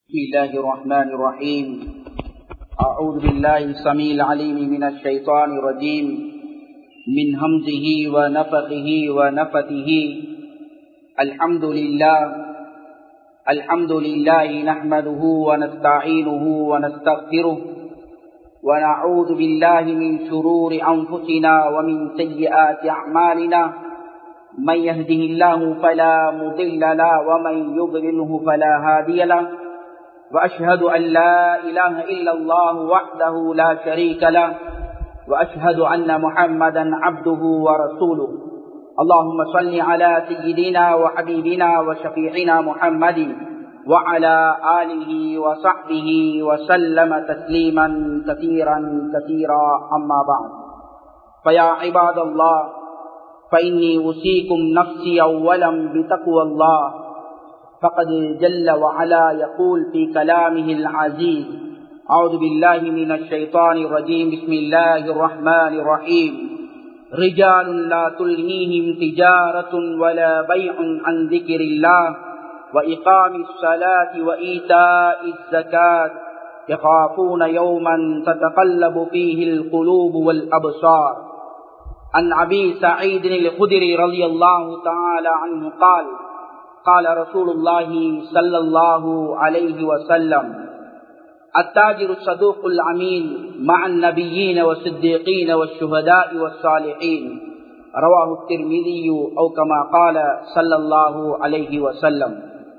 بسم الله الرحمن الرحيم أعوذ بالله السميع العليم من الشيطان الرجيم من همزه ونفخه ونفثه الحمد لله الحمد لله نحمده ونستعينه ونستغفره ونعوذ بالله من شرور أنفسنا ومن سيئات أعمالنا من يهده الله فلا مضل له ومن يضلله فلا هادي له وأشهد أن لا إله إلا الله وحده لا شريك له وأشهد أن محمدا عبده ورسوله اللهم صل على سيدنا وحبيبنا وشفيعنا محمد وعلى آله وصحبه وسلم تسليما كثيرا كثيرا أما بعد فيا عباد الله فإني أوصيكم نفسي أولا بتقوى الله فقد جل وعلا يقول في كلامه العزيز أعوذ بالله من الشيطان الرجيم بسم الله الرحمن الرحيم رجال لا تلهيهم تجارة ولا بيع عن ذكر الله وإقام الصلاة وإيتاء الزكاة يخافون يوما تتقلب فيه القلوب والأبصار عن أبي سعيد الخدري رضي الله تعالى عنه قال قال رسول الله صلى الله عليه وسلم التاجر الصدوق الأمين مع النبيين والصديقين والشهداء والصالحين رواه الترمذي أو كما قال صلى الله عليه وسلم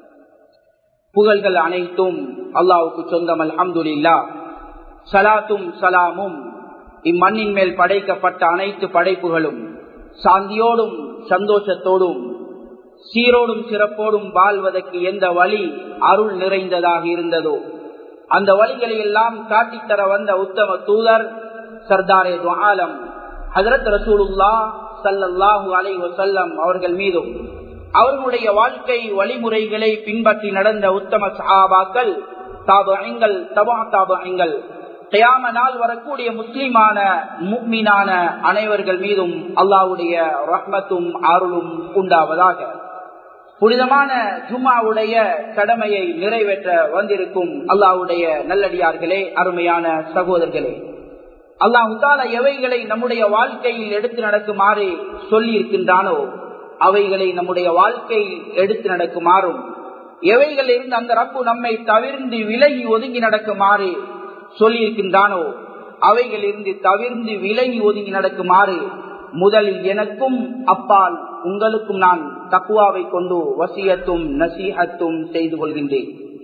புகழ்கள் அனைத்தும் அல்லாவுக்கு சொந்தம் அல்ஹம்துலில்லா சலாத்தும் சலாமும் இம்மண்ணின் மேல் படைக்கப்பட்ட அனைத்து படைப்புகளும் சாந்தியோடும் சந்தோஷத்தோடும் சீரோடும் சிறப்போடும் வாழ்வதற்கு எந்த வழி அருள் நிறைந்ததாக இருந்ததோ அந்த வழிகளை எல்லாம் காட்டித்தர வந்த உத்தம தூதர் சர்தாரே துவாலம் ஹசரத் ரசூலுல்லா சல்லல்லாஹு அலை வசல்லம் அவர்கள் மீதும் அவர்களுடைய வாழ்க்கை வழிமுறைகளை பின்பற்றி நடந்த உத்தம சஹாபாக்கள் தாபங்கள் தபா தாபங்கள் கயாம நாள் வரக்கூடிய முஸ்லிமான முக்மீனான அனைவர்கள் மீதும் அல்லாவுடைய ரஹ்மத்தும் அருளும் உண்டாவதாக புனிதமான ஜும்மாவுடைய கடமையை நிறைவேற்ற வந்திருக்கும் அல்லாவுடைய நல்லடியார்களே அருமையான சகோதரர்களே அல்லாஹு தால எவைகளை நம்முடைய வாழ்க்கையில் எடுத்து நடக்குமாறு சொல்லி இருக்கின்றானோ அவைகளை நம்முடைய வாழ்க்கையில் எடுத்து நடக்குமாறும் எவைகள் இருந்து அந்த ரப்பு நம்மை தவிர்ந்து விலகி ஒதுங்கி நடக்குமாறு சொல்லி இருக்கின்றானோ அவைகள் இருந்து தவிர்ந்து விலகி ஒதுங்கி நடக்குமாறு முதலில் எனக்கும் அப்பால் உங்களுக்கும் நான் தக்குவாவை கொண்டு வசியத்தும் நசீகத்தும் செய்து கொள்கின்றேன்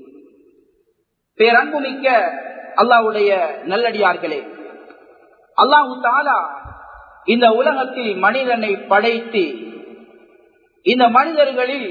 பேரன்புமிக்க அல்லாவுடைய நல்லடியார்களே அல்லாஹு தாலா இந்த உலகத்தில் மனிதனை படைத்து இந்த மனிதர்களில்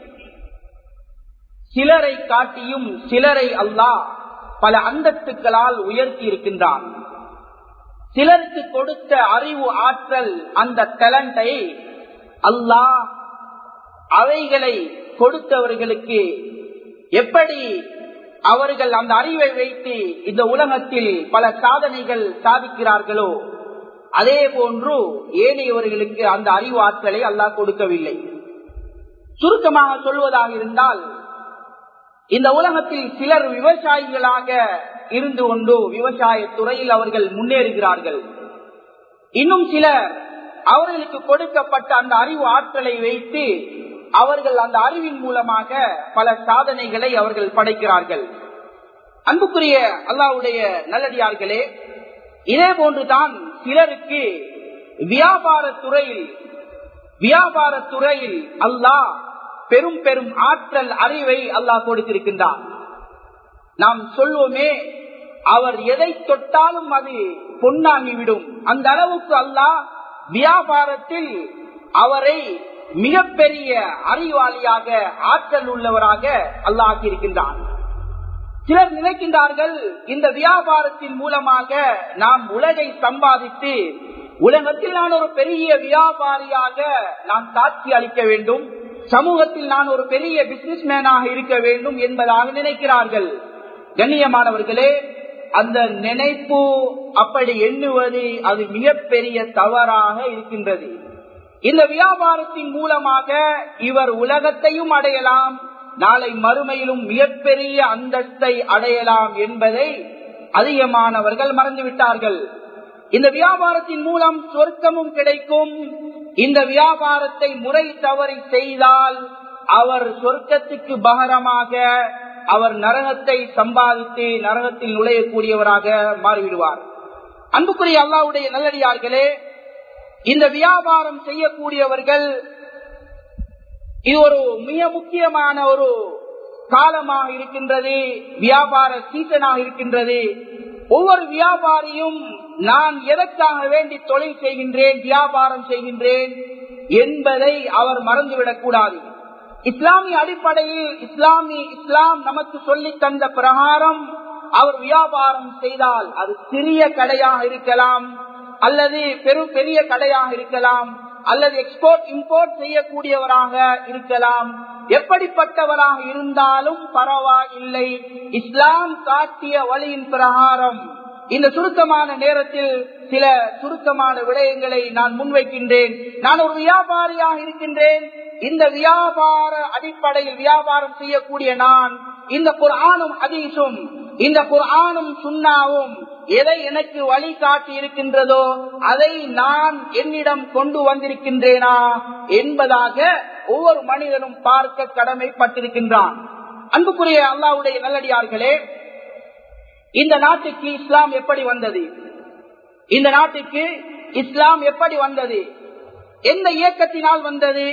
சிலரை காட்டியும் சிலரை அல்லாஹ் பல அந்தத்துக்களால் உயர்த்தி இருக்கின்றான் சிலருக்கு கொடுத்த அறிவு ஆற்றல் அந்த டேலண்டை அல்லாஹ் அவைகளை கொடுத்தவர்களுக்கு எப்படி அவர்கள் அந்த அறிவை வைத்து இந்த உலகத்தில் பல சாதனைகள் சாதிக்கிறார்களோ அதே போன்று ஏனையவர்களுக்கு அந்த அறிவு ஆற்றலை அல்லாஹ் கொடுக்கவில்லை சுருக்கமாக சொல்வதாக இருந்தால் இந்த உலகத்தில் சிலர் விவசாயிகளாக இருந்து கொண்டு விவசாய துறையில் அவர்கள் முன்னேறுகிறார்கள் இன்னும் சிலர் அவர்களுக்கு கொடுக்கப்பட்ட அந்த அறிவு ஆற்றலை வைத்து அவர்கள் அந்த அறிவின் மூலமாக பல சாதனைகளை அவர்கள் படைக்கிறார்கள் அன்புக்குரிய அல்லாவுடைய நல்லடியார்களே இதே போன்றுதான் சிலருக்கு வியாபார துறையில் வியாபார துறையில் அல்லாஹ் பெரும் பெரும் ஆற்றல் அறிவை அல்லாஹ் கொடுத்திருக்கின்றார் நாம் சொல்வோமே அவர் எதை தொட்டாலும் அது பொன்னாகிவிடும் அந்த அளவுக்கு அல்லாஹ் வியாபாரத்தில் அவரை மிகப்பெரிய அறிவாளியாக ஆற்றல் உள்ளவராக அல்லாஹ் இருக்கின்றார் சிலர் நினைக்கின்றார்கள் இந்த வியாபாரத்தின் மூலமாக நாம் உலகை சம்பாதித்து உலகத்தில் நான் ஒரு பெரிய வியாபாரியாக நான் காட்சி அளிக்க வேண்டும் சமூகத்தில் நான் ஒரு பெரிய பிசினஸ் மேனாக இருக்க வேண்டும் என்பதாக நினைக்கிறார்கள் கண்ணியமானவர்களே அந்த நினைப்பு அப்படி எண்ணுவது அது மிகப்பெரிய தவறாக இருக்கின்றது இந்த வியாபாரத்தின் மூலமாக இவர் உலகத்தையும் அடையலாம் நாளை மறுமையிலும் மிகப்பெரிய அந்தஸ்தை அடையலாம் என்பதை அதிகமானவர்கள் மறந்துவிட்டார்கள் இந்த வியாபாரத்தின் மூலம் சொர்க்கமும் கிடைக்கும் இந்த வியாபாரத்தை முறை தவறி செய்தால் அவர் சொர்க்கத்துக்கு பகரமாக அவர் நரகத்தை சம்பாதித்து நரகத்தில் நுழையக்கூடியவராக மாறிவிடுவார் அன்புக்குரிய அல்லாவுடைய நல்லடியார்களே இந்த வியாபாரம் செய்யக்கூடியவர்கள் இது ஒரு மிக முக்கியமான ஒரு காலமாக இருக்கின்றது வியாபார சீசனாக இருக்கின்றது ஒவ்வொரு வியாபாரியும் நான் எதற்காக வேண்டி தொழில் செய்கின்றேன் வியாபாரம் செய்கின்றேன் என்பதை அவர் மறந்துவிடக் கூடாது இஸ்லாமிய அடிப்படையில் இஸ்லாமி இஸ்லாம் நமக்கு சொல்லி தந்த பிரகாரம் அவர் வியாபாரம் செய்தால் அது சிறிய கடையாக இருக்கலாம் அல்லது பெரும் பெரிய கடையாக இருக்கலாம் அல்லது எக்ஸ்போர்ட் இம்போர்ட் செய்யக்கூடியவராக இருக்கலாம் எப்படிப்பட்டவராக இருந்தாலும் பரவாயில்லை இஸ்லாம் காட்டிய வழியின் பிரகாரம் இந்த சுருக்கமான நேரத்தில் சில சுருக்கமான விடயங்களை நான் முன்வைக்கின்றேன் நான் ஒரு வியாபாரியாக இருக்கின்றேன் இந்த வியாபார அடிப்படையில் வியாபாரம் செய்யக்கூடிய நான் இந்த குர்ஆனும் ஹதீஸும் இந்த குர்ஆனும் சுண்ணாவும் எதை எனக்கு வழிகாட்டி இருக்கின்றதோ அதை நான் என்னிடம் கொண்டு வந்திருக்கின்றேனா என்பதாக ஒவ்வொரு மனிதனும் பார்க்க கடமைப்பட்டிருக்கின்றான் அன்புக்குரிய அல்லாவுடைய நல்லடியார்களே இந்த நாட்டுக்கு இஸ்லாம் எப்படி வந்தது இந்த நாட்டுக்கு இஸ்லாம் எப்படி வந்தது எந்த இயக்கத்தினால் வந்தது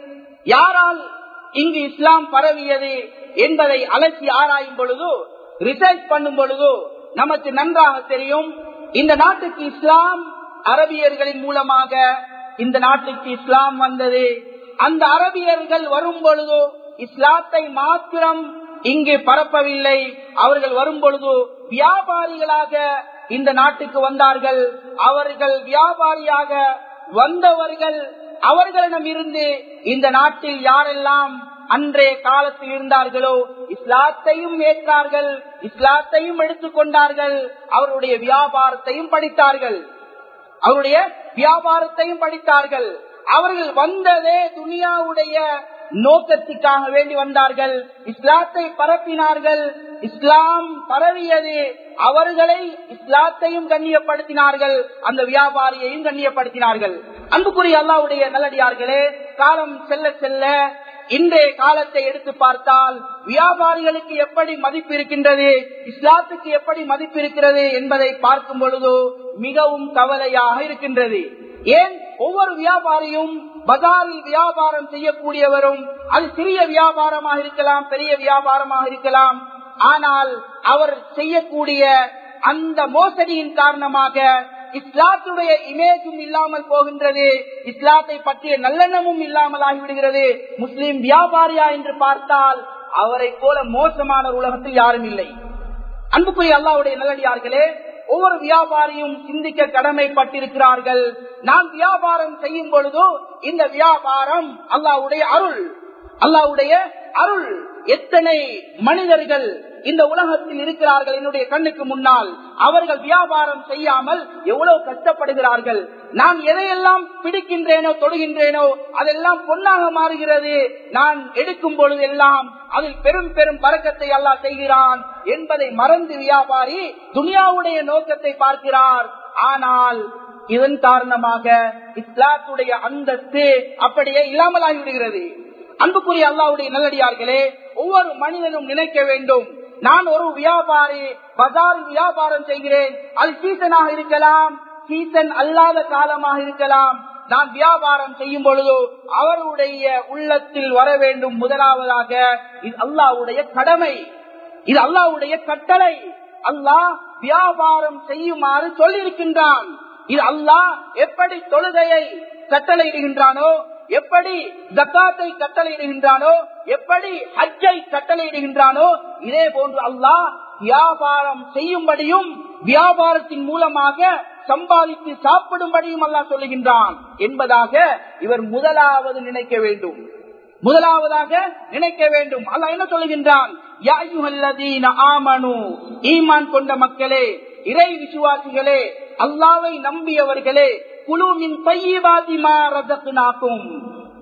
யாரால் இங்கு இஸ்லாம் பரவியது என்பதை அலசி ஆராயும் பொழுது ரிசர்ச் பண்ணும் பொழுது நமக்கு நன்றாக தெரியும் இந்த நாட்டுக்கு இஸ்லாம் அரபியர்களின் மூலமாக இந்த நாட்டுக்கு இஸ்லாம் வந்தது அந்த அரபியர்கள் வரும் பொழுது இஸ்லாத்தை மாத்திரம் இங்கு பரப்பவில்லை அவர்கள் வரும் பொழுது வியாபாரிகளாக இந்த நாட்டுக்கு வந்தார்கள் அவர்கள் வியாபாரியாக வந்தவர்கள் அவர்களிடம் இருந்து இந்த நாட்டில் யாரெல்லாம் அன்றைய காலத்தில் இருந்தார்களோ இஸ்லாத்தையும் ஏற்றார்கள் இஸ்லாத்தையும் எடுத்துக்கொண்டார்கள் அவருடைய வியாபாரத்தையும் படித்தார்கள் அவருடைய வியாபாரத்தையும் படித்தார்கள் அவர்கள் வந்ததே துனியாவுடைய நோக்கத்துக்காக வேண்டி வந்தார்கள் இஸ்லாத்தை பரப்பினார்கள் இஸ்லாம் பரவியது அவர்களை இஸ்லாத்தையும் கண்ணியப்படுத்தினார்கள் அந்த வியாபாரியையும் கண்ணியப்படுத்தினார்கள் அன்புக்குரிய அல்லாவுடைய நல்லடியார்களே காலம் செல்ல செல்ல இன்றைய காலத்தை எடுத்து பார்த்தால் வியாபாரிகளுக்கு எப்படி மதிப்பு இருக்கின்றது இஸ்லாத்துக்கு எப்படி மதிப்பு இருக்கிறது என்பதை பார்க்கும் பொழுது மிகவும் கவலையாக இருக்கின்றது ஏன் ஒவ்வொரு வியாபாரியும் பஜாரில் வியாபாரம் செய்யக்கூடியவரும் அது சிறிய வியாபாரமாக இருக்கலாம் பெரிய வியாபாரமாக இருக்கலாம் ஆனால் அவர் செய்யக்கூடிய அந்த மோசடியின் காரணமாக இஸ்லாத்துடைய இமேஜும் இல்லாமல் போகின்றது இஸ்லாத்தை பற்றிய நல்லெண்ணமும் இல்லாமல் ஆகிவிடுகிறது முஸ்லிம் வியாபாரியா என்று பார்த்தால் அவரை போல மோசமான உலகத்தில் யாரும் இல்லை அன்புக்குரிய அல்லாவுடைய நல்லடியார்களே ஒவ்வொரு வியாபாரியும் சிந்திக்க கடமைப்பட்டிருக்கிறார்கள் நான் வியாபாரம் செய்யும் பொழுதோ இந்த வியாபாரம் அல்லாவுடைய அருள் அல்லாவுடைய அருள் எத்தனை மனிதர்கள் இந்த உலகத்தில் இருக்கிறார்கள் என்னுடைய கண்ணுக்கு முன்னால் அவர்கள் வியாபாரம் செய்யாமல் எவ்வளவு கஷ்டப்படுகிறார்கள் நான் எதையெல்லாம் பிடிக்கின்றேனோ தொடுகின்றேனோ அதெல்லாம் பொன்னாக மாறுகிறது நான் எடுக்கும் பொழுது எல்லாம் அதில் பெரும் பெரும் பறக்கத்தை அல்லாஹ் செய்கிறான் என்பதை மறந்து வியாபாரி துனியாவுடைய நோக்கத்தை பார்க்கிறார் ஆனால் இதன் காரணமாக இஸ்லாத்துடைய அந்தஸ்து அப்படியே இல்லாமல் ஆகிவிடுகிறது அன்புக்குரிய அல்லாவுடைய நல்லடியார்களே ஒவ்வொரு மனிதனும் நினைக்க வேண்டும் நான் ஒரு வியாபாரி பஜாரில் வியாபாரம் செய்கிறேன் அது சீசனாக இருக்கலாம் சீசன் அல்லாத காலமாக இருக்கலாம் நான் வியாபாரம் செய்யும் பொழுது அவருடைய உள்ளத்தில் வர வேண்டும் முதலாவதாக இது அல்லாவுடைய கடமை இது அல்லாவுடைய கட்டளை அல்லாஹ் வியாபாரம் செய்யுமாறு சொல்லியிருக்கின்றான் இது அல்லாஹ் எப்படி தொழுகையை கட்டளையிடுகின்றானோ எப்படி ஜக்காத்தை கட்டளையிடுகின்றானோ எப்படி ஹஜ்ஜை கட்டளையிடுகின்றானோ இதே போன்று அல்லாஹ் வியாபாரம் செய்யும்படியும் வியாபாரத்தின் மூலமாக சம்பாதித்து சாப்பிடும்படியும் அல்லாஹ் சொல்லுகின்றான் என்பதாக இவர் முதலாவது நினைக்க வேண்டும் முதலாவதாக நினைக்க வேண்டும் அல்லாஹ் என்ன சொல்லுகின்றான் ஈமான் கொண்ட மக்களே இறை விசுவாசிகளே அல்லாவை நம்பியவர்களே குழுவின் பையவாதிமாரதத்தினாக்கும்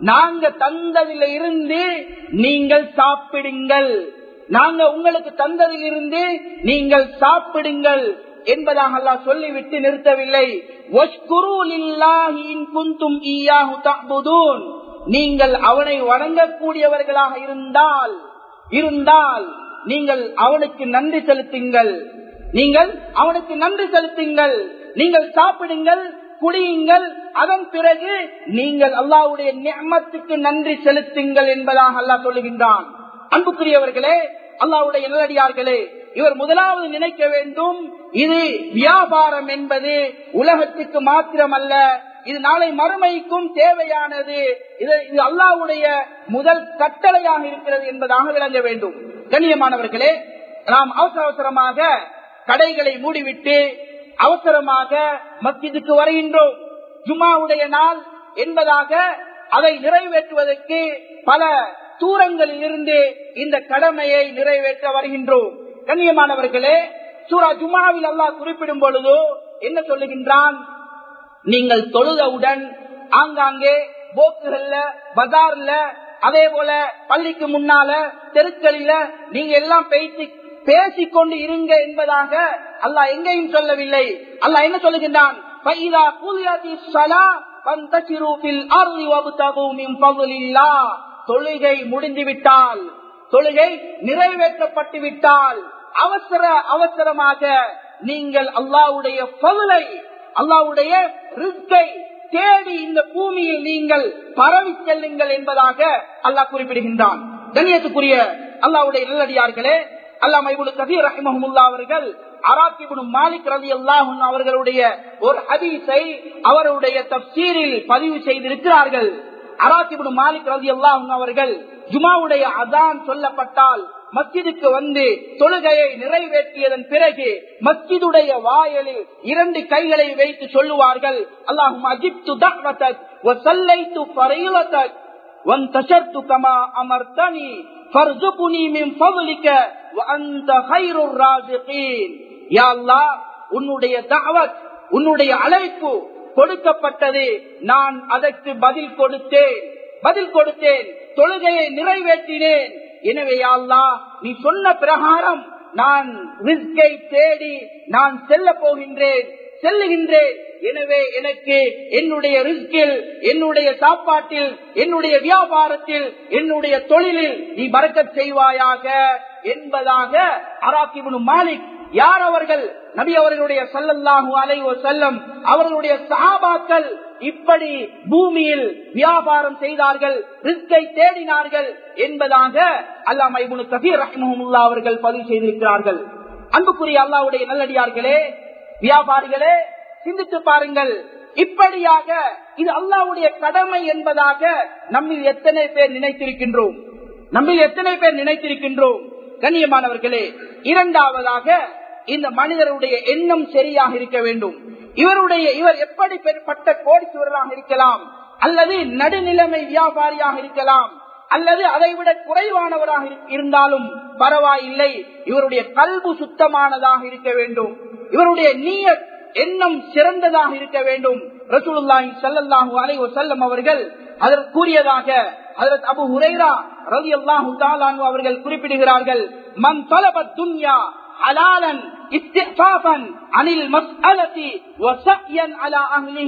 நாங்க தந்ததில இருந்து நீங்கள் சாப்பிடுங்கள் நாங்க உங்களுக்கு தந்ததில் இருந்து நீங்கள் சாப்பிடுங்கள் என்பதாக அல்லாஹ் சொல்லிவிட்டு நிறுத்தவில்லை வஷ்குரு லில்லாஹி இன் குந்தும் ஈயாஹு தஅபுதூன் நீங்கள் அவனை வணங்கக்கூடியவர்களாக இருந்தால் இருந்தால் நீங்கள் அவனுக்கு நன்றி செலுத்துங்கள் நீங்கள் அவனுக்கு நன்றி செலுத்துங்கள் நீங்கள் சாப்பிடுங்கள் குடியுங்கள் அதன் பிறகு நீங்கள் அல்லாவுடைய நியமத்துக்கு நன்றி செலுத்துங்கள் என்பதாக அல்லாஹ் சொல்லுகின்றான் அன்புக்குரியவர்களே அல்லாவுடைய நல்லடியார்களே இவர் முதலாவது நினைக்க வேண்டும் இது வியாபாரம் என்பது உலகத்துக்கு மாத்திரமல்ல இது நாளை மறுமைக்கும் தேவையானது இது இது அல்லாவுடைய முதல் கட்டளையாக இருக்கிறது என்பதாக விளங்க வேண்டும் கண்ணியமானவர்களே நாம் அவசர அவசரமாக கடைகளை மூடிவிட்டு அவசரமாக மஸ்ஜிதுக்கு வருகின்றோம் ஜுமாவுடைய நாள் என்பதாக அதை நிறைவேற்றுவதற்கு பல தூரங்களில் இருந்து இந்த கடமையை நிறைவேற்ற வருகின்றோம் கண்ணியமானவர்களே சூரா ஜுமாவில் அல்லாஹ் குறிப்பிடும் பொழுது என்ன சொல்லுகின்றான் நீங்கள் தொழுதவுடன் ஆங்காங்கே போக்குகள்ல பஜார்ல அதே போல பள்ளிக்கு முன்னால தெருக்களில நீங்க எல்லாம் பேசி பேசிக்கொண்டு இருங்க என்பதாக அல்லாஹ் எங்கேயும் சொல்லவில்லை அல்லாஹ் என்ன சொல்லுகின்றான் فَإِذَا قُضِيَتِ الصَّلَاةُ فَانْتَشِرُوا فِي الْأَرْضِ وَابْتَغُوا مِنْ فَضْلِ اللَّهِ தொழுகை முடிந்துவிட்டால் தொழுகை நிறைவேற்றப்பட்டு விட்டால் அவசர அவசரமாக நீங்கள் அல்லாவுடைய பகுலை அல்லாவுடைய ரிஸ்கை தேடி இந்த பூமியில் நீங்கள் பரவி செல்லுங்கள் என்பதாக அல்லாஹ் குறிப்பிடுகின்றான் கண்ணியத்துக்குரிய அல்லாவுடைய நல்லடியார்களே அல்லாஹ் மைபுல் கபீர் ரஹிமஹமுல்லா அவர்கள் அராக்கிபுன் மாலிக் ரவி அல்லாஹ் அவர்களுடைய ஒரு ஹதீஸை அவருடைய தப்சீரில் பதிவு செய்திருக்கிறார்கள் அராக்கிபுன் மாலிக் ரவி அல்லாஹ் அவர்கள் ஜுமாவுடைய அதான் சொல்லப்பட்டால் மஸ்ஜிதுக்கு வந்து தொழுகையை நிறைவேற்றியதன் பிறகு மஸ்ஜிதுடைய வாயலில் இரண்டு கைகளை வைத்து சொல்லுவார்கள் அல்லாஹும் அஜிப்து தக்வதக் வசல்லைத்து ஃபரீலதக் وانتشرت كما أمرتني فارزقني من فضلك وأنت خير الرازقين يا الله உன்னுடைய தாவத் உன்னுடைய அழைப்பு கொடுக்கப்பட்டது நான் அதற்கு பதில் கொடுத்தேன் பதில் கொடுத்தேன் தொழுகையை நிறைவேற்றினேன் எனவே அல்லா நீ சொன்ன பிரகாரம் நான் ரிஸ்கை தேடி நான் செல்ல போகின்றேன் செல்லுகின்றேன் எனவே எனக்கு என்னுடைய ரிஸ்கில் என்னுடைய சாப்பாட்டில் என்னுடைய வியாபாரத்தில் என்னுடைய தொழிலில் நீ பறக்கச் செய்வாயாக என்பதாக அராக்கிபுனு மாலிக் யார் அவர்கள் நபி அவர்களுடைய சல்லல்லாஹு அலைவ செல்லம் அவர்களுடைய சஹாபாக்கள் இப்படி பூமியில் வியாபாரம் செய்தார்கள் ரிஸ்கை தேடினார்கள் என்பதாக அல்லாஹ் மைபுனு கபீர் ரஹ்மஹமுல்லா அவர்கள் பதிவு செய்திருக்கிறார்கள் அன்புக்குரிய அல்லாவுடைய நல்லடியார்களே வியாபாரிகளே சிந்தித்து பாருங்கள் இப்படியாக இது அல்லாவுடைய கடமை என்பதாக நம்மில் எத்தனை பேர் நினைத்திருக்கின்றோம் நம்மில் எத்தனை பேர் நினைத்திருக்கின்றோம் கண்ணியமானவர்களே இரண்டாவதாக இந்த மனிதருடைய எண்ணம் சரியாக இருக்க வேண்டும் இவருடைய இவர் எப்படி பெறப்பட்ட கோடீஸ்வரராக இருக்கலாம் அல்லது நடுநிலைமை வியாபாரியாக இருக்கலாம் அல்லது அதை விட குறைவானவராக இருந்தாலும் பரவாயில்லை இவருடைய கல்பு சுத்தமானதாக இருக்க வேண்டும் இவருடைய நீய எண்ணம் சிறந்ததாக இருக்க வேண்டும் ரசூலுல்லாஹி ஸல்லல்லாஹு அலைஹி வஸல்லம் அவர்கள் அதற்கு கூறியதாக ஹஜரத் அபூ ஹுரைரா ரலியல்லாஹு தஆலா அன்ஹு அவர்கள் குறிப்பிடுகிறார்கள் மன் தலப துன்யா حلالا استعفافا عن المسألة وسعيا على أهله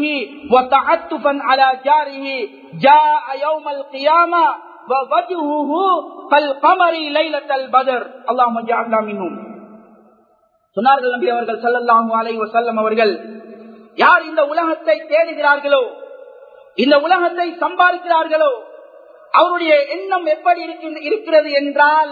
وتعتفا على جاره جاء يوم القيامة ووجهه كالقمر ليلة البدر اللهم اجعلنا منهم சொன்னார்கள் நபி அவர்கள் சல்லல்லாஹு அலைஹி வஸல்லம் அவர்கள் யார் இந்த உலகத்தை தேடுகிறார்களோ இந்த உலகத்தை சம்பாதிக்கிறார்களோ அவருடைய எண்ணம் எப்படி இருக்கிறது என்றால்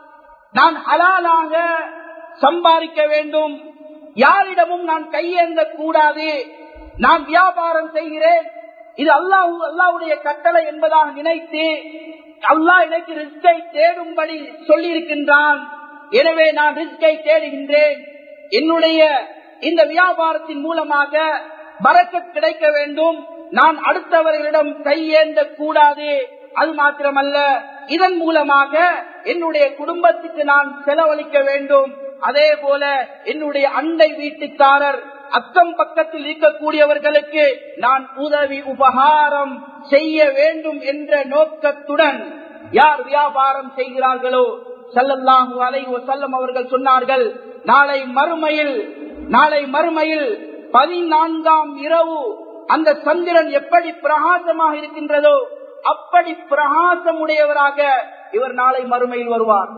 நான் ஹலாலாக சம்பாதிக்க வேண்டும் யாரிடமும் நான் கையேந்த கூடாது நான் வியாபாரம் செய்கிறேன் இது அல்லாஹூ அல்லாவுடைய கட்டளை என்பதாக நினைத்து அல்லாஹ் எனக்கு ரிஸ்கை தேடும்படி சொல்லி இருக்கின்றான் எனவே நான் ரிஸ்கை தேடுகின்றேன் என்னுடைய இந்த வியாபாரத்தின் மூலமாக பறக்க கிடைக்க வேண்டும் நான் அடுத்தவர்களிடம் கையேந்த கூடாது அது மாத்திரமல்ல இதன் மூலமாக என்னுடைய குடும்பத்துக்கு நான் செலவழிக்க வேண்டும் அதே போல என்னுடைய அண்டை வீட்டுக்காரர் அக்கம் பக்கத்தில் இருக்கக்கூடியவர்களுக்கு நான் உதவி உபகாரம் செய்ய வேண்டும் என்ற நோக்கத்துடன் யார் வியாபாரம் செய்கிறார்களோ சல்லல்லாஹு அலைஹி வஸல்லம் அவர்கள் சொன்னார்கள் நாளை மறுமையில் நாளை மறுமையில் பதினான்காம் இரவு அந்த சந்திரன் எப்படி பிரகாசமாக இருக்கின்றதோ அப்படி பிரகாசம் உடையவராக இவர் நாளை மறுமையில் வருவார்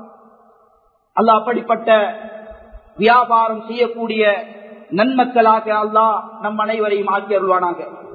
அல்லாஹ் அப்படிப்பட்ட வியாபாரம் செய்யக்கூடிய நன்மக்களாக அல்லாஹ் நம் அனைவரையும் ஆக்கி அருள்வானாக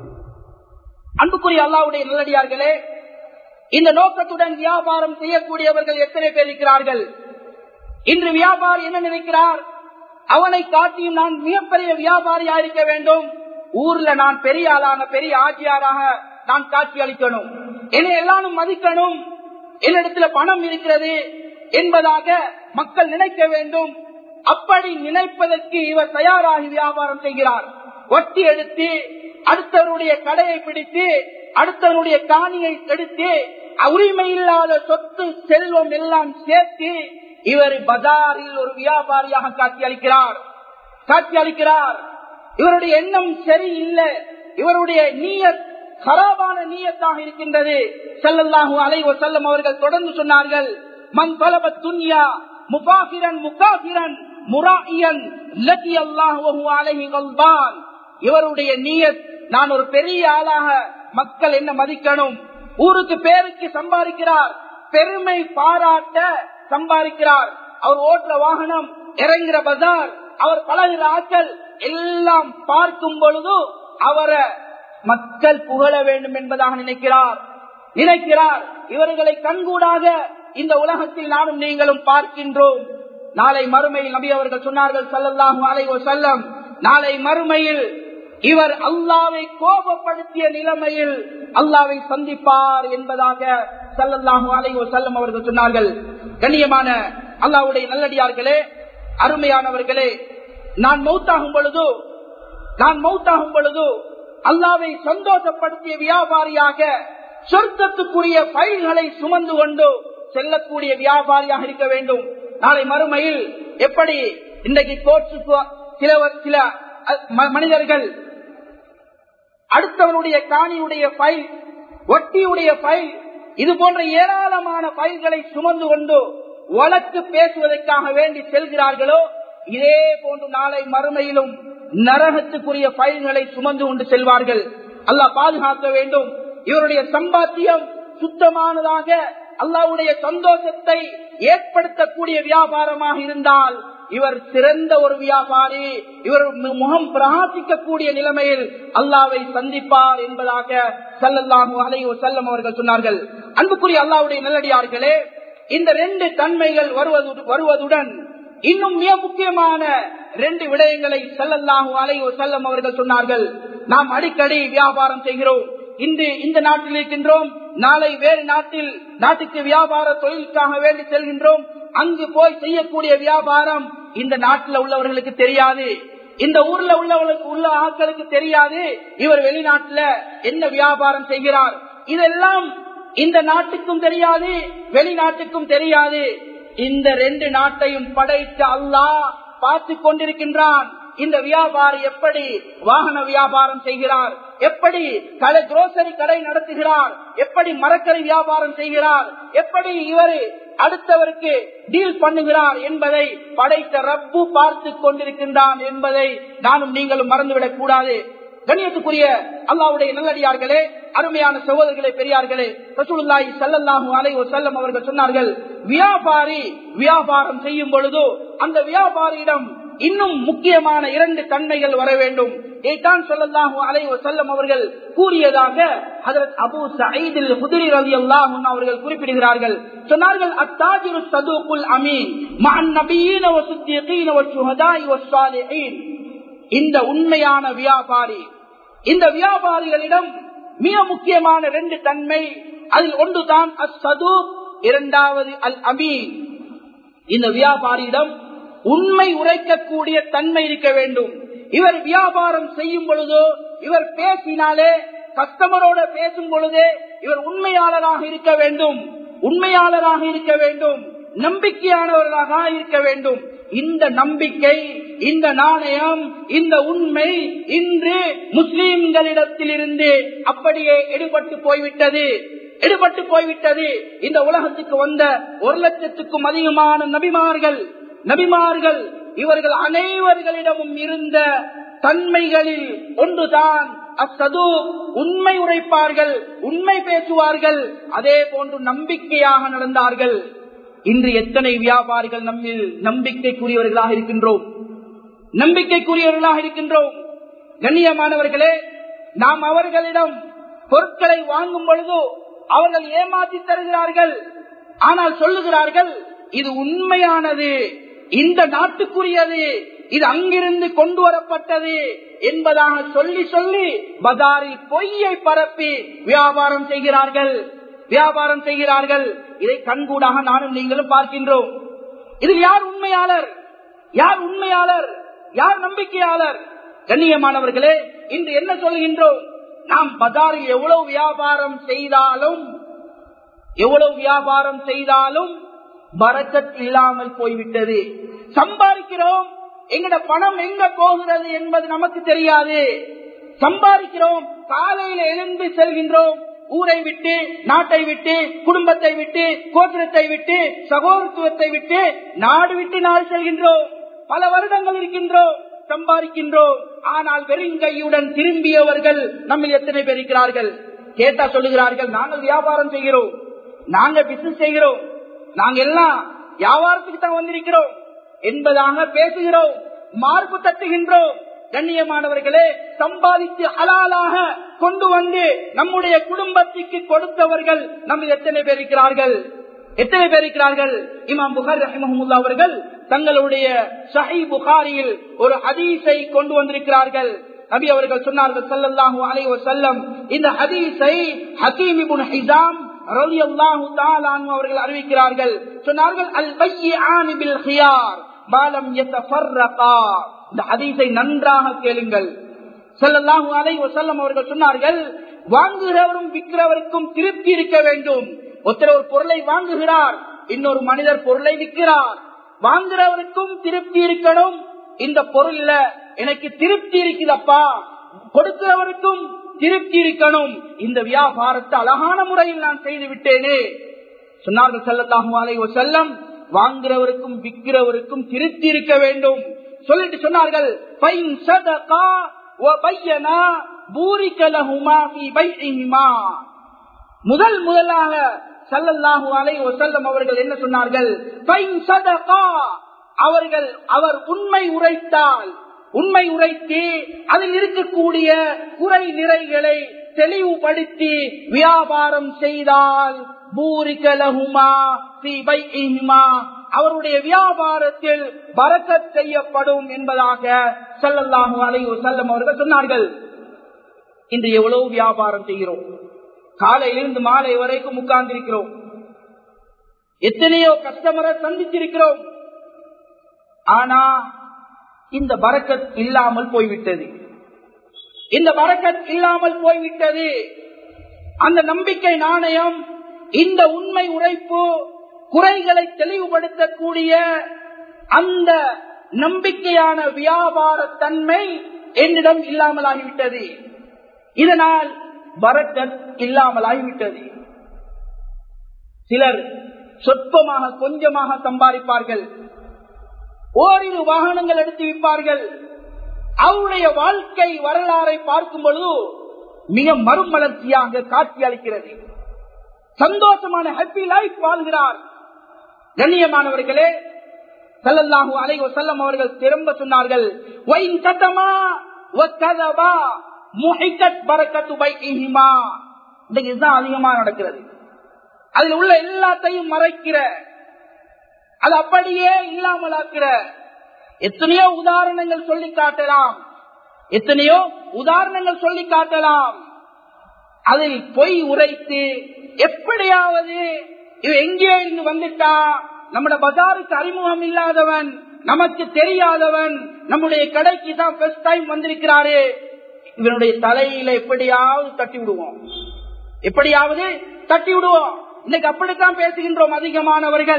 அன்புக்குரிய அல்லாவுடைய நல்லடியார்களே இந்த நோக்கத்துடன் வியாபாரம் செய்யக்கூடியவர்கள் எத்தனை பேர் இருக்கிறார்கள் இன்று வியாபாரி என்ன நினைக்கிறார் அவனை காட்டியும் நான் மிகப்பெரிய வியாபாரியா இருக்க வேண்டும் ஊர்ல நான் பெரிய ஆளான பெரிய ஆட்சியாராக நான் காட்சி அளிக்கணும் என்னை எல்லாரும் மதிக்கணும் என்னிடத்துல பணம் இருக்கிறது என்பதாக மக்கள் நினைக்க வேண்டும் அப்படி நினைப்பதற்கு இவர் தயாராகி வியாபாரம் செய்கிறார் ஒட்டி எடுத்து அடுத்தவருடைய கடையை பிடித்து அடுத்தவருடைய காணியை எடுத்து உரிமை இல்லாத சொத்து செல்வம் எல்லாம் சேர்த்து இவர் பஜாரில் ஒரு வியாபாரியாக காட்சி அளிக்கிறார் காட்சி அளிக்கிறார் இவருடைய எண்ணம் சரியில்லை இவருடைய நீயத் கராபான நீயத்தாக இருக்கின்றது செல்லல்லாஹு அலைவ செல்லம் அவர்கள் தொடர்ந்து சொன்னார்கள் மண் தொலப துன்யா முகாபிரன் முகாபிரன் முராயன் லதி அல்லாஹு அலைஹி கல்பான் இவருடைய நீயத் நான் ஒரு பெரிய ஆளாக மக்கள் என்ன மதிக்கணும் ஊருக்கு பேருக்கு சம்பாதிக்கிறார் பெருமை பாராட்ட சம்பாதிக்கிறார் அவர் ஓட்டுற வாகனம் இறங்குற பஜார் அவர் பழகிற ஆட்கள் எல்லாம் பார்க்கும் பொழுது அவரை மக்கள் புகழ வேண்டும் என்பதாக நினைக்கிறார் நினைக்கிறார் இவர்களை கண்கூடாக இந்த உலகத்தில் நானும் நீங்களும் பார்க்கின்றோம் நாளை மறுமையில் நபி அவர்கள் சொன்னார்கள் சல்லல்லாஹு அலைவ செல்லம் நாளை மறுமையில் இவர் அல்லாவை கோபப்படுத்திய நிலைமையில் அல்லாவை சந்திப்பார் என்பதாக சல்லல்லாஹு அலைவ செல்லம் அவர்கள் சொன்னார்கள் கண்ணியமான அல்லாவுடைய நல்லடியார்களே அருமையானவர்களே நான் மௌத்தாகும் பொழுது நான் மௌத்தாகும் பொழுது அல்லாவை சந்தோஷப்படுத்திய வியாபாரியாக சொர்க்கத்துக்குரிய பயிர்களை சுமந்து கொண்டு செல்லக்கூடிய வியாபாரியாக இருக்க வேண்டும் நாளை மறுமையில் எப்படி இன்றைக்கு கோர்ட்ஸுக்கு சில சில மனிதர்கள் அடுத்தவனுடைய காணியுடைய பயில் ஒட்டியுடைய பயில் இது போன்ற ஏராளமான பயிர்களை சுமந்து கொண்டு வழக்கு பேசுவதற்காக வேண்டி செல்கிறார்களோ இதே போன்று நாளை மறுமையிலும் நரகத்துக்குரிய பயிர்களை சுமந்து கொண்டு செல்வார்கள் அல்லாஹ் பாதுகாக்க வேண்டும் இவருடைய சம்பாத்தியம் சுத்தமானதாக அல்லாவுடைய சந்தோஷத்தை ஏற்படுத்தக்கூடிய வியாபாரமாக இருந்தால் இவர் சிறந்த ஒரு வியாபாரி இவர் முகம் பிரகாசிக்கக்கூடிய நிலைமையில் அல்லாவை சந்திப்பார் என்பதாக சல்லல்லாஹு அலையோ செல்லம் அவர்கள் சொன்னார்கள் அன்புக்குரிய அல்லாவுடைய நல்லடியார்களே இந்த ரெண்டு தன்மைகள் வருவது வருவதுடன் இன்னும் மிக முக்கியமான ரெண்டு விடயங்களை செல்லல்லாஹு அலையோ செல்லம் அவர்கள் சொன்னார்கள் நாம் அடிக்கடி வியாபாரம் செய்கிறோம் இன்று இந்த நாட்டில் இருக்கின்றோம் நாளை வேறு நாட்டில் நாட்டுக்கு வியாபார தொழிலுக்காக வேண்டி செல்கின்றோம் அங்கு போய் செய்யக்கூடிய வியாபாரம் இந்த நாட்டில் உள்ளவர்களுக்கு தெரியாது இந்த ஊர்ல உள்ளவர்களுக்கு உள்ள ஆட்களுக்கு தெரியாது இவர் வெளிநாட்டுல என்ன வியாபாரம் செய்கிறார் இதெல்லாம் இந்த நாட்டுக்கும் தெரியாது வெளிநாட்டுக்கும் தெரியாது இந்த ரெண்டு நாட்டையும் படைத்த அல்லாஹ் பார்த்து கொண்டிருக்கின்றான் இந்த வியாபாரி எப்படி வாகன வியாபாரம் செய்கிறார் எப்படி கடை குரோசரி கடை நடத்துகிறார் எப்படி மரக்கறி வியாபாரம் செய்கிறார் எப்படி இவர் அடுத்தவருக்கு டீல் பண்ணுகிறார் என்பதை படைத்த ரப்பு பார்த்து கொண்டிருக்கின்றான் என்பதை நானும் நீங்களும் மறந்துவிடக் கூடாது கண்ணியத்துக்குரிய அல்லாவுடைய நல்லடியார்களே அருமையான சகோதரர்களே பெரியார்களே ரசூலுல்லாஹி ஸல்லல்லாஹு அலைஹி வஸல்லம் அவர்கள் சொன்னார்கள் வியாபாரி வியாபாரம் செய்யும் பொழுது அந்த வியாபாரியிடம் இன்னும் முக்கியமான இரண்டு தன்மைகள் வர வேண்டும் இதைத்தான் சொல்லல்லாஹு அலைஹி வஸல்லம் அவர்கள் கூறியதாக ஹஜரத் அபூ சயீதில் குதிரி ரலியல்லாஹு அவர்கள் குறிப்பிடுகிறார்கள் சொன்னார்கள் அத்தாஜிரு சதூகுல் அமீன் மஅன் நபியீன வ சித்திகீன வ ஷுஹதாஇ வ ஸாலிஹீன் இந்த உண்மையான வியாபாரி இந்த வியாபாரிகளிடம் மிக முக்கியமான ரெண்டு தன்மை அதில் ஒன்றுதான் அசது இரண்டாவது அல் அமீன் இந்த வியாபாரியிடம் உண்மை உரைக்கக்கூடிய தன்மை இருக்க வேண்டும் இவர் வியாபாரம் செய்யும் பொழுதோ இவர் பேசினாலே கஸ்டமரோட பேசும் பொழுதே இவர் உண்மையாளராக இருக்க வேண்டும் உண்மையாளராக இருக்க வேண்டும் நம்பிக்கையானவர்களாக இருக்க வேண்டும் இந்த நம்பிக்கை இந்த நாணயம் இந்த உண்மை இன்று முஸ்லீம்களிடத்திலிருந்து அப்படியே எடுபட்டு போய்விட்டது எடுபட்டு போய்விட்டது இந்த உலகத்துக்கு வந்த ஒரு லட்சத்துக்கும் அதிகமான நபிமார்கள் நபிமார்கள் இவர்கள் அனைவர்களிடமும் இருந்த தன்மைகளில் ஒன்றுதான் அசது உண்மை உரைப்பார்கள் உண்மை பேசுவார்கள் அதே போன்று நம்பிக்கையாக நடந்தார்கள் இன்று எத்தனை வியாபாரிகள் நம்மில் நம்பிக்கைக்குரியவர்களாக இருக்கின்றோம் நம்பிக்கைக்குரியவர்களாக இருக்கின்றோம் கண்ணியமானவர்களே நாம் அவர்களிடம் பொருட்களை வாங்கும் பொழுது அவர்கள் ஏமாற்றி தருகிறார்கள் ஆனால் சொல்லுகிறார்கள் இது உண்மையானது இந்த நாட்டுக்குரியது இது அங்கிருந்து கொண்டு வரப்பட்டது என்பதாக சொல்லி சொல்லி பஜாரில் பொய்யை பரப்பி வியாபாரம் செய்கிறார்கள் வியாபாரம் செய்கிறார்கள் இதை கண்கூடாக நானும் நீங்களும் பார்க்கின்றோம் இதில் யார் உண்மையாளர் யார் உண்மையாளர் யார் நம்பிக்கையாளர் கண்ணியமானவர்களே இன்று என்ன சொல்கின்றோம் நாம் பஜாரில் எவ்வளவு வியாபாரம் செய்தாலும் எவ்வளவு வியாபாரம் செய்தாலும் பரக்கத் இல்லாமல் போய்விட்டது சம்பாதிக்கிறோம் எங்கட பணம் எங்க போகிறது என்பது நமக்கு தெரியாது சம்பாதிக்கிறோம் காலையில எழுந்து செல்கின்றோம் ஊரை விட்டு நாட்டை விட்டு குடும்பத்தை விட்டு கோத்திரத்தை விட்டு சகோதரத்துவத்தை விட்டு நாடு விட்டு நாடு செல்கின்றோம் பல வருடங்கள் இருக்கின்றோம் சம்பாதிக்கின்றோம் ஆனால் வெறுங்கையுடன் திரும்பியவர்கள் நம்ம எத்தனை பேர் இருக்கிறார்கள் கேட்டா சொல்லுகிறார்கள் நாங்கள் வியாபாரம் செய்கிறோம் நாங்க பிசினஸ் செய்கிறோம் நாங்க எல்லாம் வியாபாரத்துக்கு தான் வந்திருக்கிறோம் என்பதாக பேசுகிறோம் மார்பு தட்டுகின்றோம் கண்ணியமானவர்களே சம்பாதித்து ஹலாலாக கொண்டு வந்து நம்முடைய குடும்பத்திற்கு கொடுத்தவர்கள் நம்ம எத்தனை பேர் இருக்கிறார்கள் எத்தனை பேர் இருக்கிறார்கள் இமாம் புகார் ரஹிமஹமுல்லா அவர்கள் தங்களுடைய ஷஹி புகாரியில் ஒரு ஹதீஸை கொண்டு வந்திருக்கிறார்கள் நபி அவர்கள் சொன்னார்கள் சல்லல்லாஹு அலைஹி வஸல்லம் இந்த ஹதீஸை ஹக்கீம் இப்னு ஹிசாம் ரலியல்லாஹு தஆலா அன்ஹு அவர்கள் அறிவிக்கிறார்கள் சொன்னார்கள் அல் பையானி பில் ஹியார் பாலம் யதஃபர்ரகா இந்த ஹதீஸை நன்றாக கேளுங்கள் ஸல்லல்லாஹு அலைஹி வஸல்லம் அவர்கள் சொன்னார்கள் வாங்குகிறவரும் விற்கிறவருக்கும் திருப்தி இருக்க வேண்டும் ஒருத்தர் ஒரு பொருளை வாங்குகிறார் இன்னொரு மனிதர் பொருளை விற்கிறார் வாங்குறவருக்கும் திருப்தி இருக்கணும் இந்த பொருள்ல எனக்கு திருப்தி இருக்குதப்பா கொடுக்கிறவருக்கும் திருப்தி இருக்கணும் இந்த வியாபாரத்தை அழகான முறையில் நான் செய்து விட்டேனே சொன்னார்கள் செல்லத்தாகும் அலை செல்லம் வாங்குறவருக்கும் விற்கிறவருக்கும் திருப்தி இருக்க வேண்டும் சொல்லிட்டு சொன்னார்கள் "ஃபைன் சதகா வ பையனா பூரிக லஹுமா ஃபீ பைஇஹிமா." முதல் முதலாக சல்லல்லாஹு அலைஹி வஸல்லம் அவர்கள் என்ன சொன்னார்கள் "ஃபைன் சதகா." அவர்கள் அவர் உண்மை உரைத்தால் உண்மை உரைத்து அதில் இருக்கக்கூடிய குறை நிறைகளை தெளிவுபடுத்தி வியாபாரம் செய்தால் பூரிகலகுமா அவருடைய வியாபாரத்தில் பறக்கத் செய்யப்படும் என்பதாக சல்லல்லாஹு அலைஹி வஸல்லம் அவர்கள் சொன்னார்கள் இன்று எவ்வளவு வியாபாரம் செய்கிறோம் காலையிலிருந்து மாலை வரைக்கும் உட்கார்ந்திருக்கிறோம் எத்தனையோ கஸ்டமரை சந்தித்திருக்கிறோம் ஆனா இந்த பறக்கத் இல்லாமல் போய்விட்டது இந்த பறக்கத் இல்லாமல் போய்விட்டது அந்த நம்பிக்கை நாணயம் இந்த உண்மை உழைப்பு குறைகளை தெளிவுபடுத்தக்கூடிய அந்த நம்பிக்கையான வியாபார தன்மை என்னிடம் இல்லாமல் ஆகிவிட்டது இதனால் பரக்கத் இல்லாமல் ஆகிவிட்டது சிலர் சொற்பமாக கொஞ்சமாக சம்பாதிப்பார்கள் ஓரிரு வாகனங்கள் எடுத்து விற்பார்கள் அவருடைய வாழ்க்கை வரலாறை பார்க்கும் பொழுது மிக மறுமலர்ச்சியாக காட்சி அளிக்கிறது சந்தோஷமான ஹாப்பி லைஃப் வாழ்கிறார் கண்ணியமானவர்களே சல்லல்லாஹு அலைஹி வஸல்லம் அவர்கள் திரும்ப சொன்னார்கள் வைன் கதமா வகதபா முஹிக்கத் பரக்கத்து பைஹிமா இன்னைக்கு இதுதான் அதிகமா நடக்கிறது அதுல உள்ள எல்லாத்தையும் மறைக்கிற அது அப்படியே இல்லாமலாக்கிற எத்தனையோ உதாரணங்கள் சொல்லி காட்டலாம் எத்தனையோ உதாரணங்கள் சொல்லி காட்டலாம் அதில் பொய் உரைத்து எப்படியாவது இவ எங்கே இருந்து வந்துட்டா நம்மட பஜாருக்கு அறிமுகம் இல்லாதவன் நமக்கு தெரியாதவன் நம்முடைய கடைக்கு தான் ஃபர்ஸ்ட் டைம் வந்திருக்கிறாரு இவனுடைய தலையில எப்படியாவது தட்டி விடுவோம் எப்படியாவது தட்டி விடுவோம் இன்னைக்கு அப்படித்தான் பேசுகின்றோம் அதிகமானவர்கள்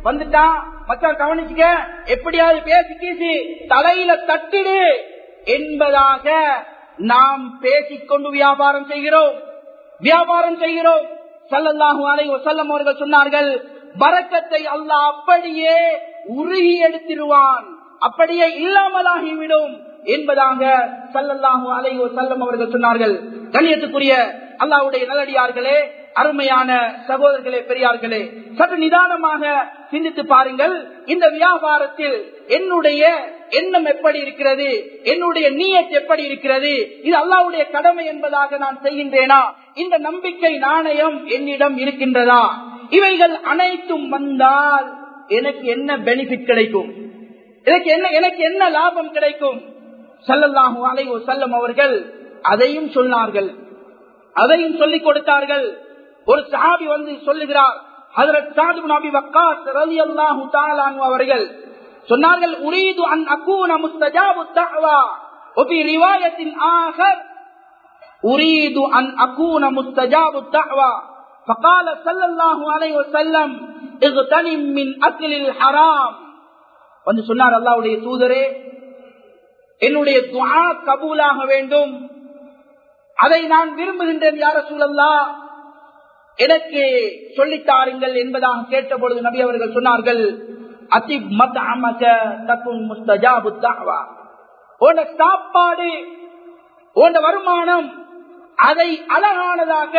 வந்துட்டான் மச்சான் கவனிச்சுக்க எப்படியாவது பேசி கீசி தலையில தட்டிடு என்பதாக நாம் பேசிக்கொண்டு வியாபாரம் செய்கிறோம் வியாபாரம் செய்கிறோம் சல்லல்லாஹு அலை வசல்லம் அவர்கள் சொன்னார்கள் பறக்கத்தை அல்லாஹ் அப்படியே உருகி எடுத்திருவான் அப்படியே இல்லாமலாகிவிடும் என்பதாக சல்லல்லாஹு அலை வசல்லம் அவர்கள் சொன்னார்கள் கண்ணியத்துக்குரிய அல்லாவுடைய நல்லடியார்களே அருமையான சகோதரர்களே பெரியார்களே சற்று நிதானமாக சிந்தித்து பாருங்கள் இந்த வியாபாரத்தில் என்னுடைய எண்ணம் எப்படி இருக்கிறது என்னுடைய நீயத் எப்படி இருக்கிறது இது அல்லாவுடைய கடமை என்பதாக நான் செய்கின்றேனா இந்த நம்பிக்கை நாணயம் என்னிடம் இருக்கின்றதா இவைகள் அனைத்தும் வந்தால் எனக்கு என்ன பெனிஃபிட் கிடைக்கும் எனக்கு என்ன எனக்கு என்ன லாபம் கிடைக்கும் சல்லல்லாஹு அலைஹி வஸல்லம் அவர்கள் அதையும் சொன்னார்கள் அதையும் சொல்லிக் கொடுத்தார்கள் ஒரு சஹாபி வந்து சொல்லுகிறார் ஹஜரத் சாது நபி வக்காஸ் ரலியல்லாஹு தஆலா அன்ஹு அவர்கள் சொன்னார்கள் உரீது அன் அகூன முஸ்தஜாபு தஅவா وفي روايه آخر أريد أن أكون مستجاب الدعوة فقال صلى الله عليه وسلم اغتنم من أكل الحرام வந்து சொன்னார் அல்லாவுடைய தூதரே என்னுடைய துஆ கபூலாக வேண்டும் அதை நான் விரும்புகின்றேன் யார சூழல்லா எனக்கு சொல்லித்தாருங்கள் என்பதாக கேட்ட பொழுது நபி அவர்கள் சொன்னார்கள் அத்திப் மத் அமக தக்கும் முஸ்தஜாபு தாவா உன்ட சாப்பாடு உன்ட வருமானம் அதை அழகானதாக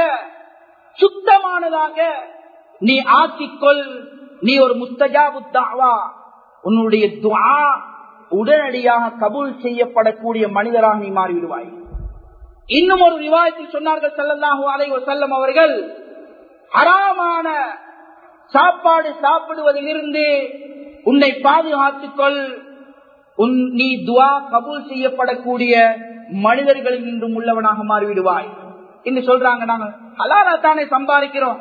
சுத்தமானதாக நீ ஆக்கிக்கொள் நீ ஒரு முஸ்தஜாபு தாவா உன்னுடைய துவா உடனடியாக கபூல் செய்யப்படக்கூடிய மனிதராக நீ மாறிவிடுவாய் இன்னும் ஒரு விவாதத்தில் சொன்னார்கள் செல்லல்லாஹு அலை செல்லம் அவர்கள் அறாமான சாப்பாடு சாப்பிடுவதிலிருந்து உன்னை பாதுகாத்துக்கொள் உன் நீ துவா கபூல் செய்யப்படக்கூடிய மனிதர்களில் இன்றும் உள்ளவனாக மாறிவிடுவாய் என்று சொல்றாங்க நாங்க ஹலாலா தானே சம்பாதிக்கிறோம்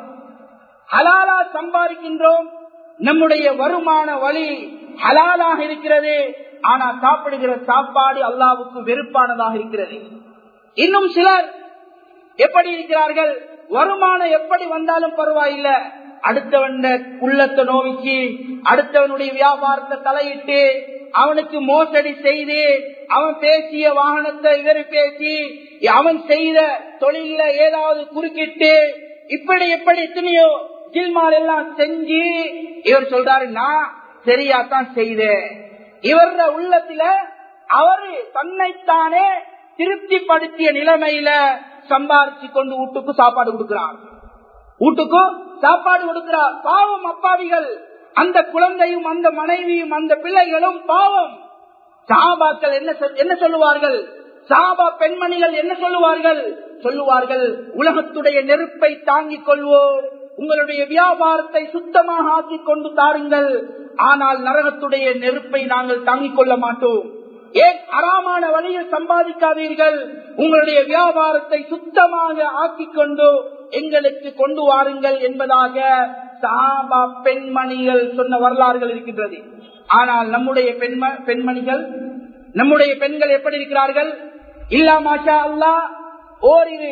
ஹலாலா சம்பாதிக்கின்றோம் நம்முடைய வருமான வழி ஹலாலாக இருக்கிறது ஆனா சாப்பிடுகிற சாப்பாடு அல்லாவுக்கு வெறுப்பானதாக இருக்கிறது இன்னும் சிலர் எப்படி இருக்கிறார்கள் வருமானம் எப்படி வந்தாலும் பரவாயில்ல அடுத்தவன் உள்ளத்தை நோவிச்சு அடுத்தவனுடைய வியாபாரத்தை தலையிட்டு அவனுக்கு மோசடி செய்து அவன் பேசிய வாகனத்தை இவர் பேசி அவன் செய்த தொழில ஏதாவது குறுக்கிட்டு இப்படி எப்படி எத்தனையோ ஜில்மால் எல்லாம் செஞ்சு இவர் சொல்றாரு நான் சரியாத்தான் செய்தேன் இவர உள்ளத்துல அவரு தன்னைத்தானே திருப்திப்படுத்திய நிலைமையில சம்பாரிச்சு கொண்டு வீட்டுக்கு சாப்பாடு கொடுக்கிறார் வீட்டுக்கு சாப்பாடு கொடுக்கிறார் பாவம் அப்பாவிகள் அந்த குழந்தையும் அந்த மனைவியும் அந்த பிள்ளைகளும் பாவம் சாபாக்கள் என்ன என்ன சொல்லுவார்கள் சாபா பெண்மணிகள் என்ன சொல்லுவார்கள் சொல்லுவார்கள் உலகத்துடைய நெருப்பை தாங்கிக் கொள்வோம் உங்களுடைய வியாபாரத்தை சுத்தமாக ஆக்கிக் கொண்டு தாருங்கள் ஆனால் நரகத்துடைய நெருப்பை நாங்கள் தாங்கிக் கொள்ள மாட்டோம் ஏன் அறாமான வழியில் சம்பாதிக்காதீர்கள் உங்களுடைய வியாபாரத்தை சுத்தமாக ஆக்கிக் கொண்டு எங்களுக்கு கொண்டு வாருங்கள் என்பதாக சாபா பெண்மணிகள் சொன்ன வரலாறுகள் இருக்கின்றது ஆனால் நம்முடைய பெண்ம பெண்மணிகள் நம்முடைய பெண்கள் எப்படி இருக்கிறார்கள் இல்லா மாஷா அல்லா ஓரிரு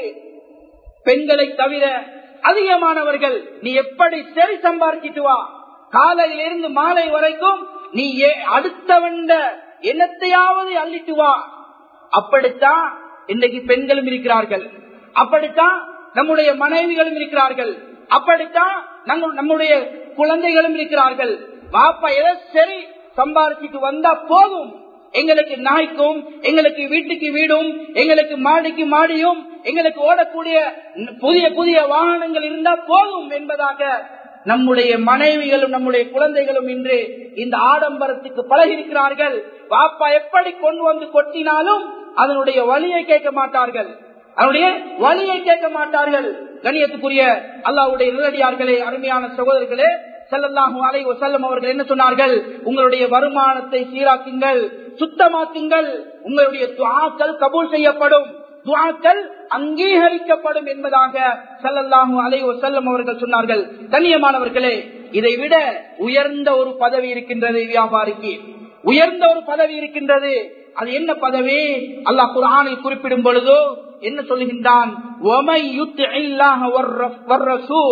பெண்களை தவிர அதிகமானவர்கள் நீ எப்படி சரி சம்பாதிச்சிட்டு வா காலையிலிருந்து மாலை வரைக்கும் நீ அடுத்தவண்ட என்னத்தையாவது அள்ளிட்டு வா அப்படித்தான் இன்னைக்கு பெண்களும் இருக்கிறார்கள் அப்படித்தான் நம்முடைய மனைவிகளும் இருக்கிறார்கள் அப்படித்தான் நம்முடைய குழந்தைகளும் இருக்கிறார்கள் வாப்பா எதை சரி சம்பாதிச்சுட்டு வந்தா போதும் எங்களுக்கு நாய்க்கும் எங்களுக்கு வீட்டுக்கு வீடும் எங்களுக்கு மாடிக்கு மாடியும் எங்களுக்கு ஓடக்கூடிய புதிய புதிய வாகனங்கள் இருந்தா போதும் என்பதாக நம்முடைய மனைவிகளும் நம்முடைய குழந்தைகளும் இன்று இந்த ஆடம்பரத்துக்கு பழகிருக்கிறார்கள் பாப்பா எப்படி கொண்டு வந்து கொட்டினாலும் அதனுடைய வழியை கேட்க மாட்டார்கள் அதனுடைய வழியை கேட்க மாட்டார்கள் கணியத்துக்குரிய அல்லாவுடைய நிலடியார்களே அருமையான சகோதரர்களே செல்லல்லாஹு அலை செல்லம் அவர்கள் என்ன சொன்னார்கள் உங்களுடைய வருமானத்தை சீராக்குங்கள் சுத்தமாக்குங்கள் உங்களுடைய துவாக்கள் கபூல் செய்யப்படும் துவாக்கள் அங்கீகரிக்கப்படும் என்பதாக செல்லல்லாஹு அலை செல்லம் அவர்கள் சொன்னார்கள் கண்ணியமானவர்களே இதை விட உயர்ந்த ஒரு பதவி இருக்கின்றது வியாபாரிக்கு உயர்ந்த ஒரு பதவி இருக்கின்றது அது என்ன பதவி அல்லாஹ் குரானில் குறிப்பிடும் பொழுதோ என்ன சொல்லுகின்றான்